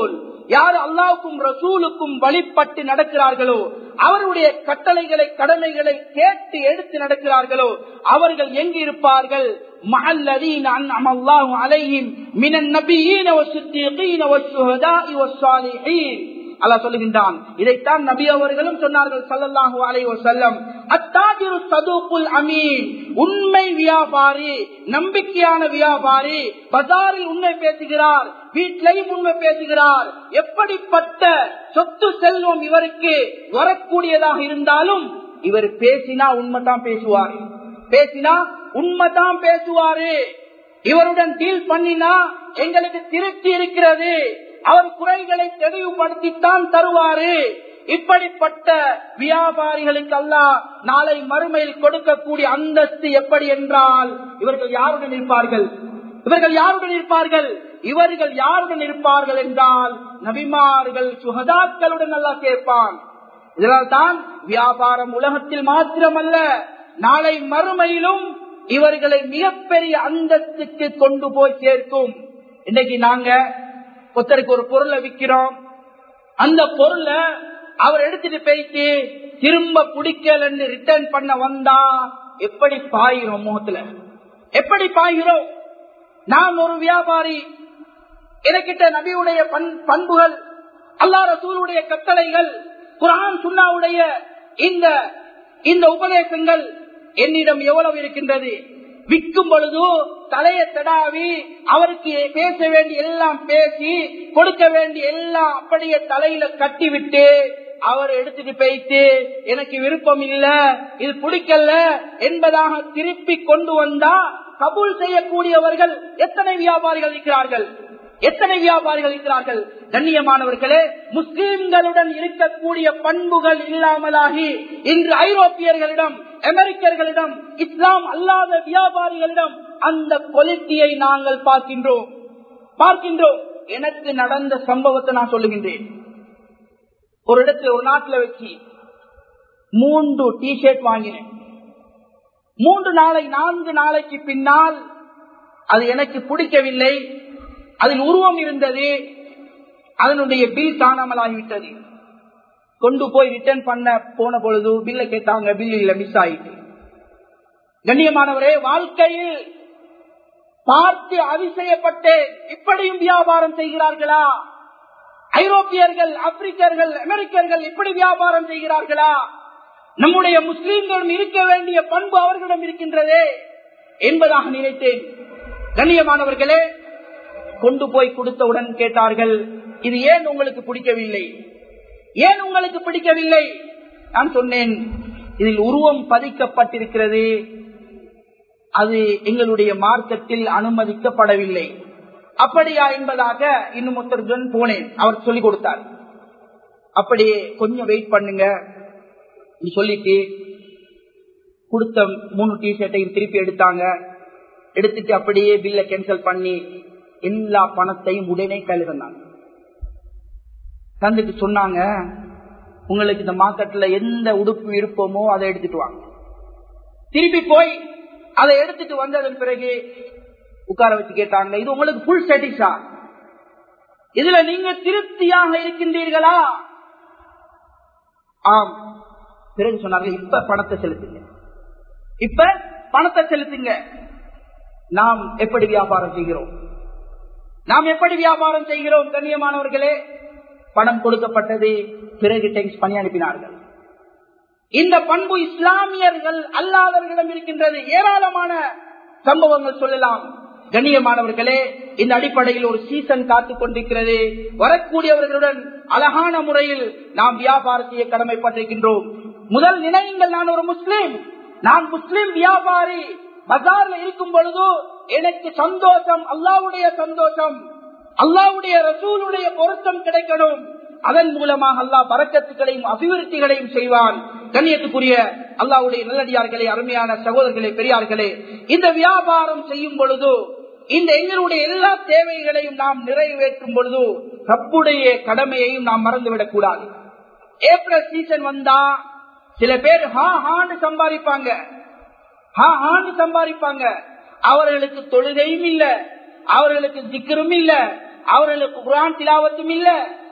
யார் அல்லாவுக்கும் ரசூலுக்கும் வழிபட்டு நடக்கிறார்களோ அவருடைய கட்டளைகளை கடமைகளை கேட்டு எடுத்து நடக்கிறார்களோ அவர்கள் எங்கு இருப்பார்கள் மஹல்லதீன் அன்அம அல்லாஹு அலைஹிம் மினன் நபியீன வஸ்ஸித்தீகீன வஸ்ஸுஹதாஇ வஸ்ஸாலிஹீன் அல்லாஹ் சொல்லுகின்றான் இதைத்தான் நபி அவர்களும் சொன்னார்கள் சல்லல்லாஹு அலைஹி வஸல்லம் அத்தாஜிரு சதூக்குல் அமீன் உண்மை வியாபாரி நம்பிக்கையான வியாபாரி பஜாரில் உண்மை பேசுகிறார் வீட்டிலையும் உண்மை பேசுகிறார் எப்படிப்பட்ட சொத்து செல்வம் இவருக்கு வரக்கூடியதாக இருந்தாலும் இவர் பேசினா உண்மைதான் பேசுவார் பேசினா உண்மைதான் பேசுவாரு இவருடன் டீல் பண்ணினா எங்களுக்கு திருப்தி இருக்கிறது அவர் குறைகளை தெளிவுபடுத்தித்தான் தருவாரு இப்படிப்பட்ட வியாபாரிகளுக்கு அல்லாஹ் நாளை மறுமையில் கொடுக்கக்கூடிய அந்தஸ்து எப்படி என்றால் இவர்கள் யாருடன் இருப்பார்கள் இவர்கள் யாருடன் இருப்பார்கள் இவர்கள் யாருடன் இருப்பார்கள் என்றால் நபிமார்கள் சுகதாக்களுடன் அல்லா சேர்ப்பான் இதனால் தான் வியாபாரம் உலகத்தில் மாத்திரமல்ல நாளை மறுமையிலும் இவர்களை மிகப்பெரிய அந்தஸ்துக்கு கொண்டு போய் சேர்க்கும் இன்னைக்கு நாங்க ஒருத்தருக்கு ஒரு பொருளை விற்கிறோம் அந்த பொருளை அவர் எடுத்துட்டு போயிட்டு திரும்ப பிடிக்கலன்னு ரிட்டர்ன் பண்ண வந்தா எப்படி பாயிரும் முகத்துல எப்படி பாய்கிறோம் நான் ஒரு வியாபாரி எனக்கிட்ட நபியுடைய பண்புகள் அல்லா ரசூலுடைய கட்டளைகள் குரான் சுண்ணாவுடைய இந்த இந்த உபதேசங்கள் என்னிடம் எவ்வளவு இருக்கின்றது விற்கும் பொழுது தலையை தடாவி அவருக்கு பேச வேண்டிய எல்லாம் பேசி கொடுக்க வேண்டிய எல்லாம் அப்படியே தலையில கட்டிவிட்டு அவர் எடுத்துட்டு போயிட்டு எனக்கு விருப்பம் இல்ல இது பிடிக்கல என்பதாக திருப்பி கொண்டு வந்தா கபூல் செய்யக்கூடியவர்கள் எத்தனை வியாபாரிகள் இருக்கிறார்கள் எத்தனை வியாபாரிகள் இருக்கிறார்கள் கண்ணியமானவர்களே முஸ்லிம்களுடன் இருக்கக்கூடிய பண்புகள் இல்லாமலாகி இன்று ஐரோப்பியர்களிடம் அமெரிக்கர்களிடம் இஸ்லாம் அல்லாத வியாபாரிகளிடம் அந்த கொலிட்டியை நாங்கள் பார்க்கின்றோம் பார்க்கின்றோம் எனக்கு நடந்த சம்பவத்தை நான் சொல்லுகின்றேன் ஒரு இடத்துல ஒரு நாட்டில் வச்சு மூன்று டி ஷர்ட் வாங்கினேன் மூன்று நாளை நான்கு நாளைக்கு பின்னால் அது எனக்கு பிடிக்கவில்லை அதில் உருவம் இருந்தது அதனுடைய பில் காணாமலாகிவிட்டது கொண்டு போய் ரிட்டர்ன் பண்ண போன பொழுது பில்ல கேட்டாங்க பில் இல்ல மிஸ் ஆயிட்டு கண்ணியமானவரே வாழ்க்கையில் பார்த்து அதிசயப்பட்டேன் இப்படியும் வியாபாரம் செய்கிறார்களா ஐரோப்பியர்கள் ஆப்பிரிக்கர்கள் அமெரிக்கர்கள் இப்படி வியாபாரம் செய்கிறார்களா நம்முடைய முஸ்லீம்களும் இருக்க வேண்டிய பண்பு அவர்களிடம் இருக்கின்றதே என்பதாக நினைத்தேன் கண்ணியமானவர்களே கொண்டு போய் கொடுத்தவுடன் கேட்டார்கள் இது ஏன் உங்களுக்கு பிடிக்கவில்லை ஏன் உங்களுக்கு பிடிக்கவில்லை நான் சொன்னேன் இதில் உருவம் பதிக்கப்பட்டிருக்கிறது அது எங்களுடைய மார்க்கத்தில் அனுமதிக்கப்படவில்லை அப்படியா என்பதாக இன்னும் ஒருத்தருடன் போனேன் அவர் சொல்லிக் கொடுத்தார் அப்படியே கொஞ்சம் வெயிட் பண்ணுங்க சொல்லிட்டு கொடுத்த மூணு டி ஷர்ட்டையும் திருப்பி எடுத்தாங்க எடுத்துட்டு அப்படியே பில்ல கேன்சல் பண்ணி எல்லா பணத்தையும் உடனே கையில் தந்தாங்க தந்துட்டு சொன்னாங்க உங்களுக்கு இந்த மார்க்கெட்ல எந்த உடுப்பு விருப்பமோ அதை எடுத்துட்டு வாங்க திருப்பி போய் அதை எடுத்துட்டு வந்ததன் பிறகு உட்கார வச்சு கேட்டாங்க இது உங்களுக்கு புல் சாட்டிஸா இதுல நீங்க திருப்தியாக இருக்கின்றீர்களா ஆம் பிறகு சொன்னாங்க இப்ப பணத்தை செலுத்துங்க இப்ப பணத்தை செலுத்துங்க நாம் எப்படி வியாபாரம் செய்கிறோம் நாம் எப்படி வியாபாரம் செய்கிறோம் கண்ணியமானவர்களே பணம் கொடுக்கப்பட்டது பிறகு டெக்ஸ் பண்ணி அனுப்பினார்கள் இந்த பண்பு இஸ்லாமியர்கள் அல்லாதவர்களிடம் இருக்கின்றது ஏராளமான சம்பவங்கள் சொல்லலாம் கண்ணியமானவர்களே இந்த அடிப்படையில் ஒரு சீசன் காத்துக் கொண்டிருக்கிறது வரக்கூடியவர்களுடன் அழகான முறையில் நாம் வியாபாரம் செய்ய கடமைப்பட்டிருக்கின்றோம் முதல் நினைவுங்கள் நான் ஒரு முஸ்லீம் நான் முஸ்லீம் வியாபாரி பஜார்ல இருக்கும் பொழுது எனக்கு சந்தோஷம் அல்லாவுடைய சந்தோஷம் அல்லாவுடைய ரசூலுடைய பொருத்தம் கிடைக்கணும் அதன் மூலமாக அல்லாஹ் பறக்கத்துகளையும் அபிவிருத்திகளையும் செய்வான் கண்ணியத்துக்குரிய அல்லாவுடைய நல்லடியார்களே அருமையான சகோதரர்களே பெரியார்களே இந்த வியாபாரம் செய்யும் பொழுது இந்த எங்களுடைய எல்லா தேவைகளையும் நாம் நிறைவேற்றும் பொழுது ரப்புடைய கடமையையும் நாம் மறந்துவிடக் கூடாது ஏப்ரல் சீசன் வந்தா சில பேர் ஹா ஹான்னு சம்பாதிப்பாங்க ஹா ஹான்னு சம்பாதிப்பாங்க அவர்களுக்கு தொழுகையும் இல்ல அவர்களுக்கு திக்கரும் இல்ல அவர்களுக்கு குரான் திலாவத்தும் இல்ல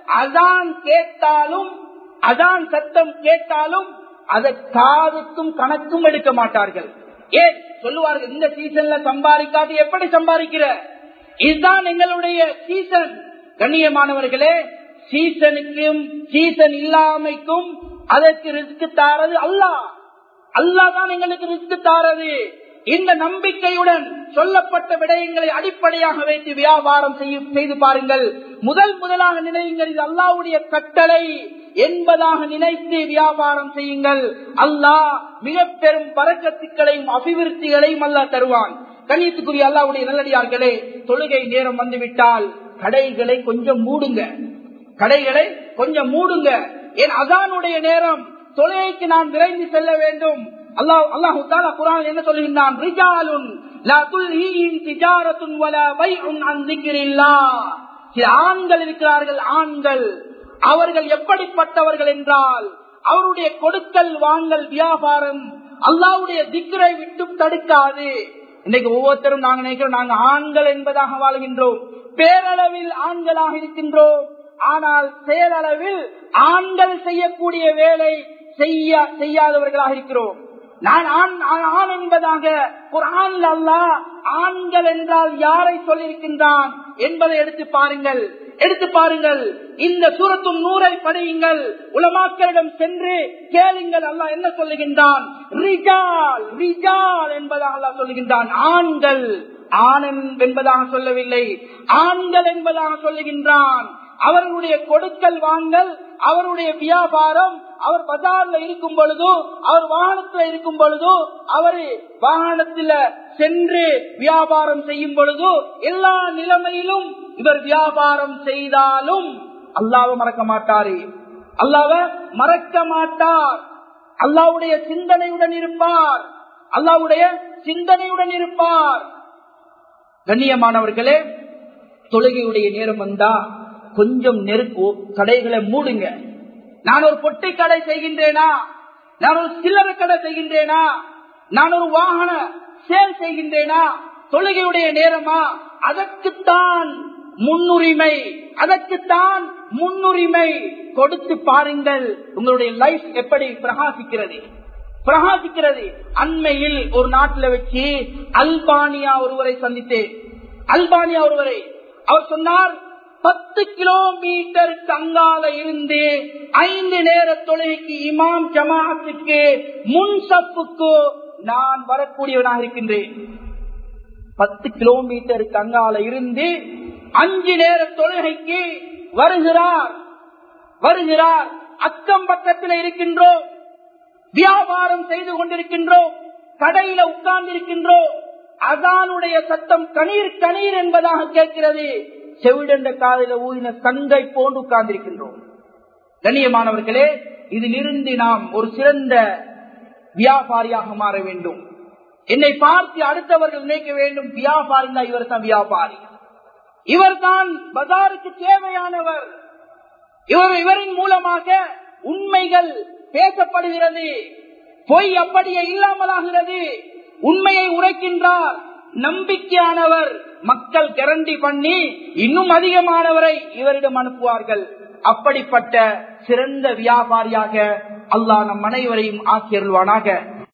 அதான் கேட்டாலும் அதான் சத்தம் கேட்டாலும் அதை காதுக்கும் கணக்கும் எடுக்க மாட்டார்கள் ஏன் சொல்லுவார்கள் இந்த சீசன்ல சம்பாதிக்காது எப்படி சம்பாதிக்கிற இதுதான் எங்களுடைய சீசன் கண்ணியமானவர்களே சீசனுக்கும் சீசன் இல்லாமைக்கும் அதற்கு ரிஸ்க் தாரது அல்லாஹ் அல்லாஹ் தான் எங்களுக்கு ரிஸ்க் தாரது இந்த நம்பிக்கையுடன் சொல்லப்பட்ட விடயங்களை அடிப்படையாக வைத்து வியாபாரம் செய்து பாருங்கள் முதல் முதலாக நினைவுங்கள் இது அல்லாவுடைய கட்டளை என்பதாக நினைத்து வியாபாரம் செய்யுங்கள் அல்லாஹ் மிக பெரும் பறக்கத்துக்களையும் அபிவிருத்திகளையும் அல்லா தருவான் கண்ணியத்துக்குரிய அல்லாவுடைய நல்லடியார்களே தொழுகை நேரம் வந்துவிட்டால் கடைகளை கொஞ்சம் மூடுங்க கடைகளை கொஞ்சம் மூடுங்க என் அதானுடைய நேரம் தொழுகைக்கு நான் விரைந்து செல்ல வேண்டும் அல்லாஹ் அல்லாஹு தாலா குரான் என்ன சொல்லுகின்றான் ரிஜாலுன் லா துல்ஹீஹிம் திஜாரத்துன் வலா பைஉன் அன் திக்ரில்லாஹ் சில ஆண்கள் இருக்கிறார்கள் ஆண்கள் அவர்கள் எப்படிப்பட்டவர்கள் என்றால் அவருடைய கொடுக்கல் வாங்கல் வியாபாரம் அல்லாவுடைய திக்கரை விட்டு தடுக்காது இன்னைக்கு ஒவ்வொருத்தரும் நாங்க நினைக்கிறோம் நாங்க ஆண்கள் என்பதாக வாழ்கின்றோம் பேரளவில் ஆண்களாக இருக்கின்றோம் ஆனால் செயலளவில் ஆண்கள் செய்யக்கூடிய வேலை செய்ய செய்யாதவர்களாக இருக்கிறோம் நான் ஆண் ஆண் என்பதாக குரான் அல்லா ஆண்கள் என்றால் யாரை சொல்லியிருக்கின்றான் என்பதை எடுத்து பாருங்கள் எடுத்து பாருங்கள் இந்த சூரத்தும் நூறை படியுங்கள் உலமாக்களிடம் சென்று கேளுங்கள் அல்லா என்ன சொல்லுகின்றான் ரிஜால் ரிஜால் என்பதாக அல்லா சொல்லுகின்றான் ஆண்கள் ஆணன் என்பதாக சொல்லவில்லை ஆண்கள் என்பதாக சொல்லுகின்றான் அவர்களுடைய கொடுக்கல் வாங்கல் அவருடைய வியாபாரம் அவர் பஜார்ல இருக்கும் பொழுதோ அவர் வாகனத்துல இருக்கும் பொழுதோ அவரு வாகனத்துல சென்று வியாபாரம் செய்யும் பொழுதோ எல்லா நிலைமையிலும் இவர் வியாபாரம் செய்தாலும் அல்லாவ மறக்க மாட்டாரு அல்லாவ மறக்க மாட்டார் அல்லாவுடைய சிந்தனையுடன் இருப்பார் அல்லாவுடைய சிந்தனையுடன் இருப்பார் கண்ணியமானவர்களே தொழுகையுடைய நேரம் வந்தா கொஞ்சம் நெருப்பு கடைகளை மூடுங்க நான் ஒரு பொட்டை கடை செய்கின்றேனா நான் ஒரு சில்லறை கடை செய்கின்றேனா நான் ஒரு வாகன சேல் செய்கின்றேனா தொழுகையுடைய நேரமா அதற்குத்தான் முன்னுரிமை அதற்குத்தான் முன்னுரிமை கொடுத்து பாருங்கள் உங்களுடைய லைஃப் எப்படி பிரகாசிக்கிறது பிரகாசிக்கிறது அண்மையில் ஒரு நாட்டில் வச்சு அல்பானியா ஒருவரை சந்தித்தேன் அல்பானியா ஒருவரை அவர் சொன்னார் பத்து கிலோமீட்டர் தங்கால இருந்து ஐந்து நேர தொழுகைக்கு இமாம் ஜமாத்துக்கு முன் சப்புக்கு நான் வரக்கூடியவனாக இருக்கின்றேன் பத்து கிலோமீட்டர் தங்கால இருந்து அஞ்சு நேர தொழுகைக்கு வருகிறார் வருகிறார் அக்கம் பக்கத்தில் இருக்கின்றோம் வியாபாரம் செய்து கொண்டிருக்கின்றோம் கடையில உட்கார்ந்து இருக்கின்றோம் அதானுடைய சத்தம் கணீர் கணீர் என்பதாக கேட்கிறது செவிடண்ட காதல ஊதின சங்கை போன்று உட்கார்ந்திருக்கின்றோம் கண்ணியமானவர்களே இதிலிருந்து நாம் ஒரு சிறந்த வியாபாரியாக மாற வேண்டும் என்னை பார்த்து அடுத்தவர்கள் நினைக்க வேண்டும் வியாபாரி தான் இவர் தான் வியாபாரி இவர் தான் பஜாருக்கு தேவையானவர் இவர் இவரின் மூலமாக உண்மைகள் பேசப்படுகிறது பொய் அப்படியே இல்லாமலாகிறது உண்மையை உரைக்கின்றார் நம்பிக்கையானவர் மக்கள் கரண்டி பண்ணி இன்னும் அதிகமானவரை இவரிடம் அனுப்புவார்கள் அப்படிப்பட்ட சிறந்த வியாபாரியாக அல்லாஹ் நம் அனைவரையும் ஆக்கியருள்வானாக